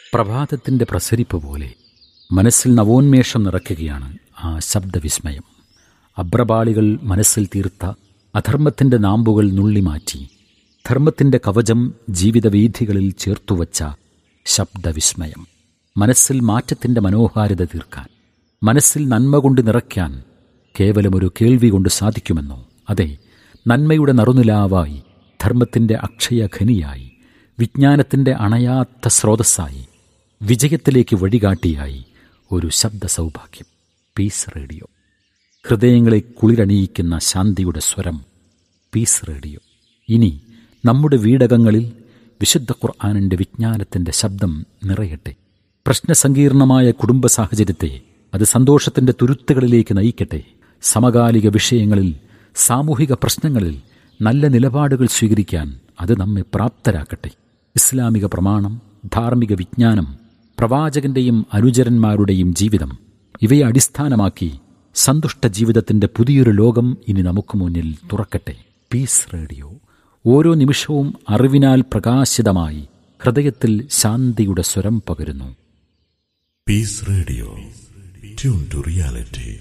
പ്രഭാതത്തിന്റെ പ്രസരിപ്പ് പോലെ മനസ്സിൽ നവോന്മേഷം നിറയ്ക്കുകയാണ് ആ ശബ്ദവിസ്മയം അബ്രപാളികൾ മനസ്സിൽ തീർത്ത അധർമ്മത്തിന്റെ നാമ്പുകൾ നുള്ളിമാറ്റി ധർമ്മത്തിന്റെ കവചം ജീവിതവീഥികളിൽ ചേർത്തുവച്ച ശബ്ദവിസ്മയം മനസ്സിൽ മാറ്റത്തിന്റെ മനോഹാരിത തീർക്കാൻ മനസ്സിൽ നന്മ കൊണ്ട് നിറയ്ക്കാൻ കേവലമൊരു കേൾവി കൊണ്ട് സാധിക്കുമെന്നോ അതെ നന്മയുടെ നറുനിലാവായി ധർമ്മത്തിന്റെ അക്ഷയഖനിയായി വിജ്ഞാനത്തിന്റെ അണയാത്ത സ്രോതസ്സായി വിജയത്തിലേക്ക് വഴികാട്ടിയായി ഒരു ശബ്ദ സൗഭാഗ്യം പീസ് റേഡിയോ ഹൃദയങ്ങളെ കുളിരണിയിക്കുന്ന ശാന്തിയുടെ സ്വരം പീസ് റേഡിയോ ഇനി നമ്മുടെ വീടകങ്ങളിൽ വിശുദ്ധ ഖുർആാനിൻ്റെ വിജ്ഞാനത്തിൻ്റെ ശബ്ദം നിറയട്ടെ പ്രശ്നസങ്കീർണമായ കുടുംബ സാഹചര്യത്തെ അത് സന്തോഷത്തിൻ്റെ തുരുത്തുകളിലേക്ക് നയിക്കട്ടെ സമകാലിക വിഷയങ്ങളിൽ സാമൂഹിക പ്രശ്നങ്ങളിൽ നല്ല നിലപാടുകൾ സ്വീകരിക്കാൻ അത് നമ്മെ പ്രാപ്തരാക്കട്ടെ ഇസ്ലാമിക പ്രമാണം ധാർമ്മിക വിജ്ഞാനം പ്രവാചകന്റെയും അനുചരന്മാരുടെയും ജീവിതം ഇവയെ അടിസ്ഥാനമാക്കി സന്തുഷ്ട ജീവിതത്തിന്റെ പുതിയൊരു ലോകം ഇനി നമുക്ക് മുന്നിൽ തുറക്കട്ടെ പീസ് റേഡിയോ ഓരോ നിമിഷവും അറിവിനാൽ പ്രകാശിതമായി ഹൃദയത്തിൽ ശാന്തിയുടെ സ്വരം പകരുന്നു peace radio tune to reality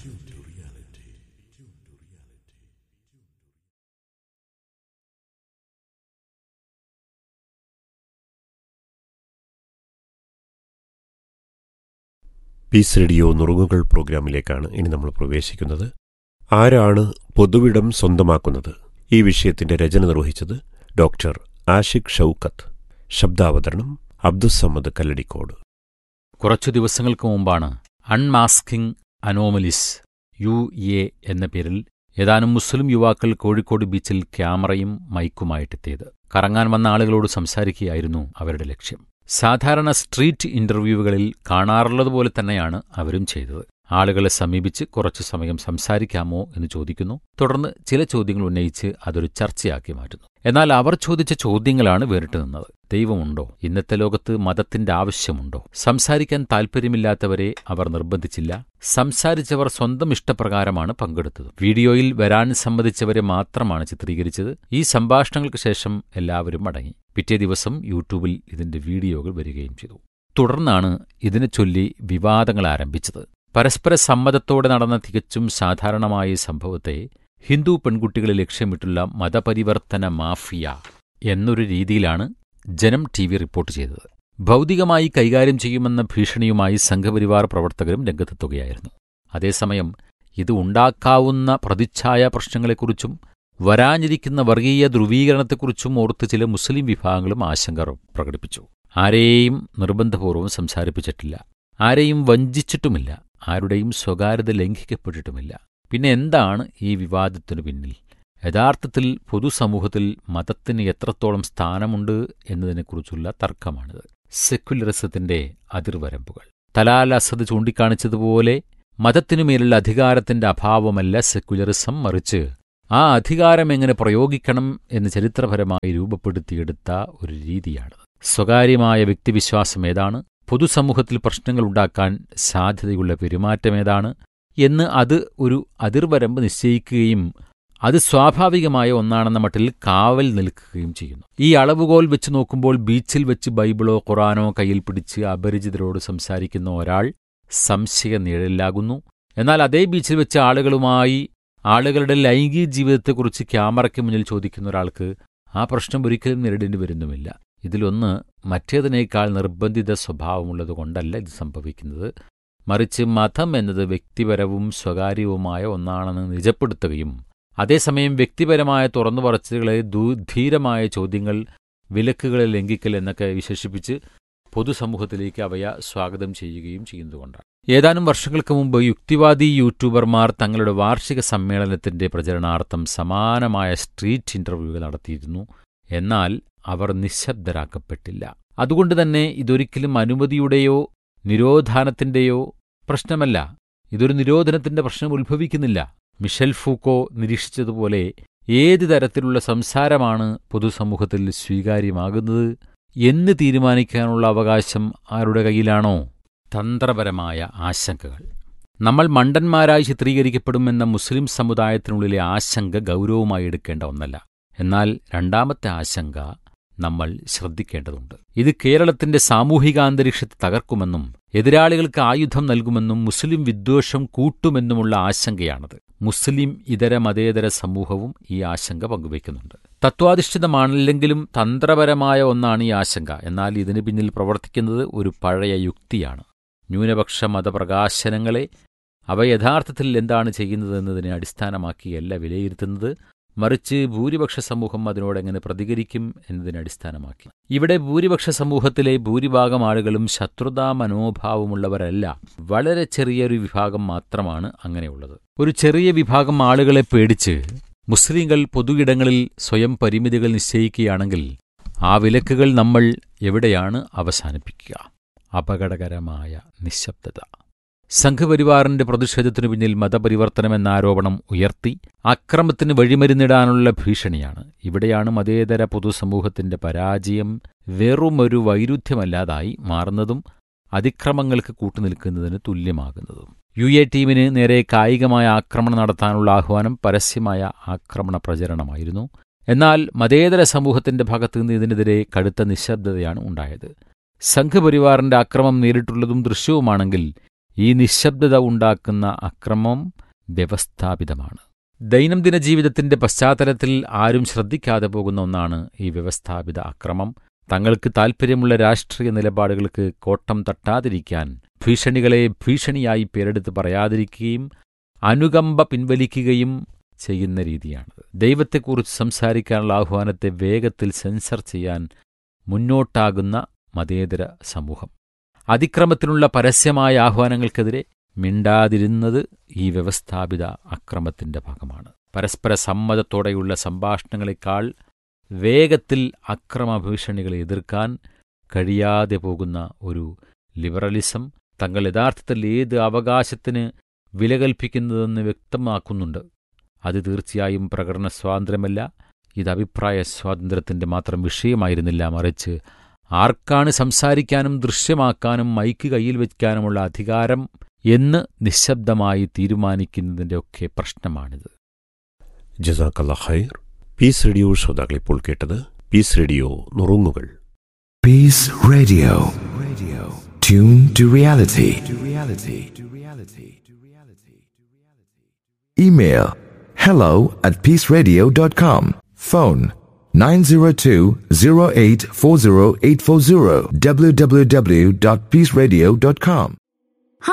peace radio നുറുങ്ങുകൾ പ്രോഗ്രാമിലേക്കാണ് ഇനി നമ്മൾ പ്രവേശിക്കുന്നത് ആരാണ് പൊതുവിടം സ്വന്തമാക്കുന്നത് ഈ വിഷയത്തിന്റെ രചന നിർവഹിച്ചത് ഡോക്ടർ ആഷിഖ് ഷൌക്കത്ത് ശബ്ദാവതരണം അബ്ദുസമ്മദ് കല്ലടിക്കോട് കുറച്ചു ദിവസങ്ങൾക്ക് മുമ്പാണ് അൺമാസ്കിംഗ് അനോമലിസ് യു എ എന്ന പേരിൽ ഏതാനും മുസ്ലിം യുവാക്കൾ കോഴിക്കോട് ബീച്ചിൽ ക്യാമറയും മൈക്കുമായിട്ടെത്തിയത് കറങ്ങാൻ വന്ന ആളുകളോട് സംസാരിക്കുകയായിരുന്നു അവരുടെ ലക്ഷ്യം സാധാരണ സ്ട്രീറ്റ് ഇന്റർവ്യൂകളിൽ കാണാറുള്ളതുപോലെ തന്നെയാണ് അവരും ചെയ്തത് ആളുകളെ സമീപിച്ച് കുറച്ചു സമയം സംസാരിക്കാമോ എന്ന് ചോദിക്കുന്നു തുടർന്ന് ചില ചോദ്യങ്ങൾ ഉന്നയിച്ച് അതൊരു ചർച്ചയാക്കി മാറ്റുന്നു എന്നാൽ അവർ ചോദിച്ച ചോദ്യങ്ങളാണ് വേറിട്ട് നിന്നത് ദൈവമുണ്ടോ ഇന്നത്തെ ലോകത്ത് മതത്തിന്റെ ആവശ്യമുണ്ടോ സംസാരിക്കാൻ താൽപ്പര്യമില്ലാത്തവരെ അവർ നിർബന്ധിച്ചില്ല സംസാരിച്ചവർ സ്വന്തം ഇഷ്ടപ്രകാരമാണ് പങ്കെടുത്തത് വീഡിയോയിൽ വരാൻ സമ്മതിച്ചവരെ മാത്രമാണ് ചിത്രീകരിച്ചത് ഈ സംഭാഷണങ്ങൾക്ക് ശേഷം എല്ലാവരും മടങ്ങി പിറ്റേ ദിവസം യൂട്യൂബിൽ ഇതിന്റെ വീഡിയോകൾ വരികയും ചെയ്തു തുടർന്നാണ് ഇതിനെ ചൊല്ലി വിവാദങ്ങൾ ആരംഭിച്ചത് പരസ്പര സമ്മതത്തോടെ നടന്ന തികച്ചും സാധാരണമായ ഈ സംഭവത്തെ ഹിന്ദു പെൺകുട്ടികളെ ലക്ഷ്യമിട്ടുള്ള മതപരിവർത്തന മാഫിയ എന്നൊരു രീതിയിലാണ് ജനം ടി വി റിപ്പോർട്ട് ചെയ്തത് ഭൗതികമായി കൈകാര്യം ചെയ്യുമെന്ന ഭീഷണിയുമായി സംഘപരിവാർ പ്രവർത്തകരും രംഗത്തെത്തുകയായിരുന്നു അതേസമയം ഇത് ഉണ്ടാക്കാവുന്ന പ്രതിച്ഛായ പ്രശ്നങ്ങളെക്കുറിച്ചും വരാനിരിക്കുന്ന വർഗീയ ധ്രുവീകരണത്തെക്കുറിച്ചും ഓർത്ത് ചില മുസ്ലിം വിഭാഗങ്ങളും ആശങ്ക പ്രകടിപ്പിച്ചു ആരെയും നിർബന്ധപൂർവ്വം സംസാരിപ്പിച്ചിട്ടില്ല ആരെയും വഞ്ചിച്ചിട്ടുമില്ല ആരുടെയും സ്വകാര്യത ലംഘിക്കപ്പെട്ടിട്ടുമില്ല പിന്നെ എന്താണ് ഈ വിവാദത്തിനു പിന്നിൽ യഥാർത്ഥത്തിൽ പൊതുസമൂഹത്തിൽ മതത്തിന് എത്രത്തോളം സ്ഥാനമുണ്ട് എന്നതിനെക്കുറിച്ചുള്ള തർക്കമാണിത് സെക്യുലറിസത്തിന്റെ അതിർവരമ്പുകൾ തലാൽ അസദ് ചൂണ്ടിക്കാണിച്ചതുപോലെ മതത്തിനുമേലുള്ള അധികാരത്തിന്റെ അഭാവമല്ല സെക്യുലറിസം മറിച്ച് ആ അധികാരം എങ്ങനെ പ്രയോഗിക്കണം എന്ന് ചരിത്രപരമായി രൂപപ്പെടുത്തിയെടുത്ത ഒരു രീതിയാണത് സ്വകാര്യമായ വ്യക്തിവിശ്വാസം ഏതാണ് പൊതുസമൂഹത്തിൽ പ്രശ്നങ്ങൾ ഉണ്ടാക്കാൻ സാധ്യതയുള്ള പെരുമാറ്റമേതാണ് എന്ന് അത് ഒരു അതിർവരമ്പ് നിശ്ചയിക്കുകയും അത് സ്വാഭാവികമായ ഒന്നാണെന്ന മട്ടിൽ കാവൽ നിൽക്കുകയും ചെയ്യുന്നു ഈ അളവുകോൽ വെച്ച് നോക്കുമ്പോൾ ബീച്ചിൽ വെച്ച് ബൈബിളോ ഖുറാനോ കയ്യിൽ പിടിച്ച് അപരിചിതരോട് സംസാരിക്കുന്ന ഒരാൾ സംശയ നിഴലിലാകുന്നു എന്നാൽ അതേ ബീച്ചിൽ വെച്ച് ആളുകളുമായി ആളുകളുടെ ലൈംഗിക ജീവിതത്തെക്കുറിച്ച് ക്യാമറയ്ക്ക് മുന്നിൽ ചോദിക്കുന്ന ഒരാൾക്ക് ആ പ്രശ്നം ഒരിക്കലും നേരിടേണ്ടി വരുന്നുമില്ല ഇതിലൊന്ന് മറ്റേതിനേക്കാൾ നിർബന്ധിത സ്വഭാവമുള്ളതുകൊണ്ടല്ല ഇത് സംഭവിക്കുന്നത് മറിച്ച് മതം എന്നത് വ്യക്തിപരവും സ്വകാര്യവുമായ ഒന്നാണെന്ന് നിജപ്പെടുത്തുകയും അതേസമയം വ്യക്തിപരമായ തുറന്നു പറച്ചിലുകളെ ധീരമായ ചോദ്യങ്ങൾ വിലക്കുകളെ ലംഘിക്കൽ എന്നൊക്കെ വിശേഷിപ്പിച്ച് പൊതുസമൂഹത്തിലേക്ക് അവയെ സ്വാഗതം ചെയ്യുകയും ചെയ്യുന്നതുകൊണ്ടാണ് ഏതാനും വർഷങ്ങൾക്ക് മുമ്പ് യുക്തിവാദി യൂട്യൂബർമാർ തങ്ങളുടെ വാർഷിക സമ്മേളനത്തിന്റെ പ്രചരണാർത്ഥം സമാനമായ സ്ട്രീറ്റ് ഇന്റർവ്യൂകൾ നടത്തിയിരുന്നു എന്നാൽ അവർ നിശബ്ദരാക്കപ്പെട്ടില്ല അതുകൊണ്ട് തന്നെ ഇതൊരിക്കലും അനുമതിയുടെയോ നിരോധാനത്തിന്റെയോ പ്രശ്നമല്ല ഇതൊരു നിരോധനത്തിന്റെ പ്രശ്നം ഉത്ഭവിക്കുന്നില്ല മിഷൽ ഫൂക്കോ നിരീക്ഷിച്ചതുപോലെ ഏത് തരത്തിലുള്ള സംസാരമാണ് പൊതുസമൂഹത്തിൽ സ്വീകാര്യമാകുന്നത് എന്ന് തീരുമാനിക്കാനുള്ള അവകാശം ആരുടെ കയ്യിലാണോ തന്ത്രപരമായ ആശങ്കകൾ നമ്മൾ മണ്ടന്മാരായി ചിത്രീകരിക്കപ്പെടുമെന്ന മുസ്ലിം സമുദായത്തിനുള്ളിലെ ആശങ്ക ഗൗരവമായി എടുക്കേണ്ട ഒന്നല്ല എന്നാൽ രണ്ടാമത്തെ ആശങ്ക നമ്മൾ ശ്രദ്ധിക്കേണ്ടതുണ്ട് ഇത് കേരളത്തിന്റെ സാമൂഹികാന്തരീക്ഷത്തെ തകർക്കുമെന്നും എതിരാളികൾക്ക് ആയുധം നൽകുമെന്നും മുസ്ലിം വിദ്വേഷം കൂട്ടുമെന്നുമുള്ള ആശങ്കയാണത് മുസ്ലിം ഇതര മതേതര സമൂഹവും ഈ ആശങ്ക പങ്കുവയ്ക്കുന്നുണ്ട് തത്വാധിഷ്ഠിതമാണില്ലെങ്കിലും തന്ത്രപരമായ ഒന്നാണ് ഈ ആശങ്ക എന്നാൽ ഇതിന് പിന്നിൽ പ്രവർത്തിക്കുന്നത് ഒരു പഴയ യുക്തിയാണ് ന്യൂനപക്ഷ മതപ്രകാശനങ്ങളെ അവ യഥാർത്ഥത്തിൽ എന്താണ് ചെയ്യുന്നതെന്നതിനെ അടിസ്ഥാനമാക്കിയല്ല വിലയിരുത്തുന്നത് മറിച്ച് ഭൂരിപക്ഷ സമൂഹം അതിനോടെങ്ങനെ പ്രതികരിക്കും എന്നതിനെ അടിസ്ഥാനമാക്കി ഇവിടെ ഭൂരിപക്ഷ സമൂഹത്തിലെ ഭൂരിഭാഗം ആളുകളും ശത്രുതാ മനോഭാവമുള്ളവരല്ല വളരെ ചെറിയൊരു വിഭാഗം മാത്രമാണ് അങ്ങനെയുള്ളത് ഒരു ചെറിയ വിഭാഗം ആളുകളെ പേടിച്ച് മുസ്ലിങ്ങൾ പൊതുയിടങ്ങളിൽ സ്വയം പരിമിതികൾ നിശ്ചയിക്കുകയാണെങ്കിൽ ആ വിലക്കുകൾ നമ്മൾ എവിടെയാണ് അവസാനിപ്പിക്കുക അപകടകരമായ നിശബ്ദത സംഘപരിവാറിന്റെ പ്രതിഷേധത്തിനു പിന്നിൽ മതപരിവർത്തനം എന്ന ആരോപണം ഉയർത്തി അക്രമത്തിന് വഴിമരുന്നിടാനുള്ള ഭീഷണിയാണ് ഇവിടെയാണ് മതേതര പൊതുസമൂഹത്തിന്റെ പരാജയം വെറുമൊരു വൈരുദ്ധ്യമല്ലാതായി മാറുന്നതും അതിക്രമങ്ങൾക്ക് കൂട്ടുനിൽക്കുന്നതിന് തുല്യമാകുന്നതും യു എ ടീമിന് നേരെ കായികമായ ആക്രമണം നടത്താനുള്ള ആഹ്വാനം പരസ്യമായ ആക്രമണ പ്രചരണമായിരുന്നു എന്നാൽ മതേതര സമൂഹത്തിന്റെ ഭാഗത്തുനിന്ന് ഇതിനെതിരെ കടുത്ത നിശബ്ദതയാണ് ഉണ്ടായത് സംഘപരിവാറിന്റെ അക്രമം നേരിട്ടുള്ളതും ദൃശ്യവുമാണെങ്കിൽ ഈ നിശബ്ദത ഉണ്ടാക്കുന്ന അക്രമം വ്യവസ്ഥാപിതമാണ് ദൈനംദിന ജീവിതത്തിന്റെ പശ്ചാത്തലത്തിൽ ആരും ശ്രദ്ധിക്കാതെ പോകുന്ന ഒന്നാണ് ഈ വ്യവസ്ഥാപിത അക്രമം തങ്ങൾക്ക് താൽപ്പര്യമുള്ള രാഷ്ട്രീയ നിലപാടുകൾക്ക് കോട്ടം തട്ടാതിരിക്കാൻ ഭീഷണികളെ ഭീഷണിയായി പേരെടുത്ത് പറയാതിരിക്കുകയും അനുകമ്പ പിൻവലിക്കുകയും ചെയ്യുന്ന രീതിയാണത് ദൈവത്തെക്കുറിച്ച് സംസാരിക്കാനുള്ള ആഹ്വാനത്തെ വേഗത്തിൽ സെൻസർ ചെയ്യാൻ മുന്നോട്ടാകുന്ന മതേതര സമൂഹം അതിക്രമത്തിനുള്ള പരസ്യമായ ആഹ്വാനങ്ങൾക്കെതിരെ മിണ്ടാതിരുന്നത് ഈ വ്യവസ്ഥാപിത അക്രമത്തിന്റെ ഭാഗമാണ് പരസ്പര സമ്മതത്തോടെയുള്ള സംഭാഷണങ്ങളെക്കാൾ വേഗത്തിൽ അക്രമ ഭീഷണികളെ എതിർക്കാൻ കഴിയാതെ പോകുന്ന ഒരു ലിബറലിസം തങ്ങൾ യഥാർത്ഥത്തിൽ ഏത് അവകാശത്തിന് വില കൽപ്പിക്കുന്നതെന്ന് വ്യക്തമാക്കുന്നുണ്ട് അത് തീർച്ചയായും പ്രകടന സ്വാതന്ത്ര്യമല്ല ഇത് അഭിപ്രായ സ്വാതന്ത്ര്യത്തിന്റെ മാത്രം വിഷയമായിരുന്നില്ല മറിച്ച് ആർക്കാണ് സംസാരിക്കാനും ദൃശ്യമാക്കാനും മൈക്ക് കയ്യിൽ വയ്ക്കാനുമുള്ള അധികാരം എന്ന് നിശബ്ദമായി തീരുമാനിക്കുന്നതിന്റെ ഒക്കെ പ്രശ്നമാണിത് ജസാക്കല്ല ഖൈർ പീസ് റേഡിയോ ശ്രോതാക്കൾ ഇപ്പോൾ കേട്ടത് പീസ് റേഡിയോ നുറുങ്ങുകൾ Peace Radio. Radio. Tune to reality. To reality. To reality. To reality. Email hello at peaceradio.com. Phone 902-0840840 www.peaceradio.com.